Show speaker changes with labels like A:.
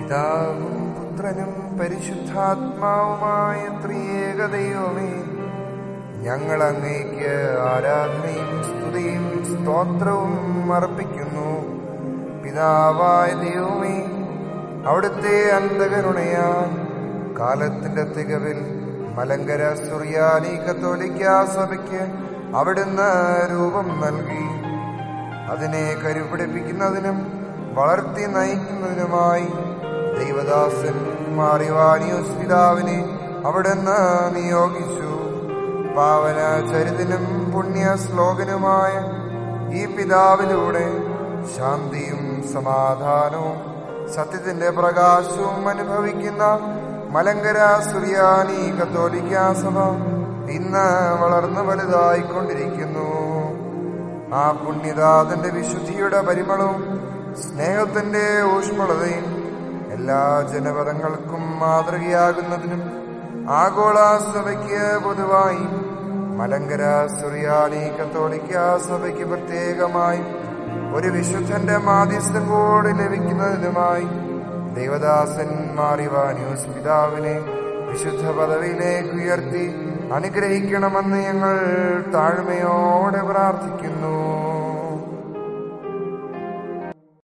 A: പിതാവും പുത്രനും പരിശുദ്ധാത്മാവുമായ ത്രിയേക ദൈവമേ ഞങ്ങൾ അങ്ങേക്ക് ആരാധനയും സ്തുതിയും സ്തോത്രവും അർപ്പിക്കുന്നു പിതാവായ ദൈവമേ അവിടുത്തെ അന്തകരുണയാൽ കാലത്തിന്റെ തികവിൽ മലങ്കര സുറിയാനി കത്തോലിക്ക സഭയ്ക്ക് അവിടുന്ന് രൂപം നൽകി അതിനെ കരുപിടിപ്പിക്കുന്നതിനും വളർത്തി നയിക്കുന്നതിനുമായി ദൈവദാസൻ മാറിവാനിയോസ് പിതാവിനെ അവിടുന്ന് നിയോഗിച്ചു പാവന ചരിതനും പുണ്യ ശ്ലോകനുമായ ഈ പിതാവിലൂടെ ശാന്തിയും സമാധാനവും സത്യത്തിന്റെ പ്രകാശവും അനുഭവിക്കുന്ന മലങ്കര സുറിയാനി കത്തോലിക്ക സഭ ഇന്ന് വളർന്നു വലുതായിക്കൊണ്ടിരിക്കുന്നു ആ പുണ്യദാതന്റെ വിശുദ്ധിയുടെ പരിമളവും സ്നേഹത്തിന്റെ ഊഷ്മളതയും എല്ലാ ജനപദങ്ങൾക്കും മാതൃകയാകുന്നതിനും ആഗോള സഭയ്ക്ക് പൊതുവായി മലങ്കര സുറിയാനി കത്തോലിക്ക സഭയ്ക്ക് പ്രത്യേകമായി ഒരു വിശുദ്ധന്റെ മാധ്യസ്ഥം കൂടി ലഭിക്കുന്നതിനുമായി ദേവദാസൻ മാറിവാന്യൂസ് പിതാവിനെ വിശുദ്ധ പദവിയിലേക്ക് ഉയർത്തി അനുഗ്രഹിക്കണമെന്ന് ഞങ്ങൾ താഴ്മയോടെ പ്രാർത്ഥിക്കുന്നു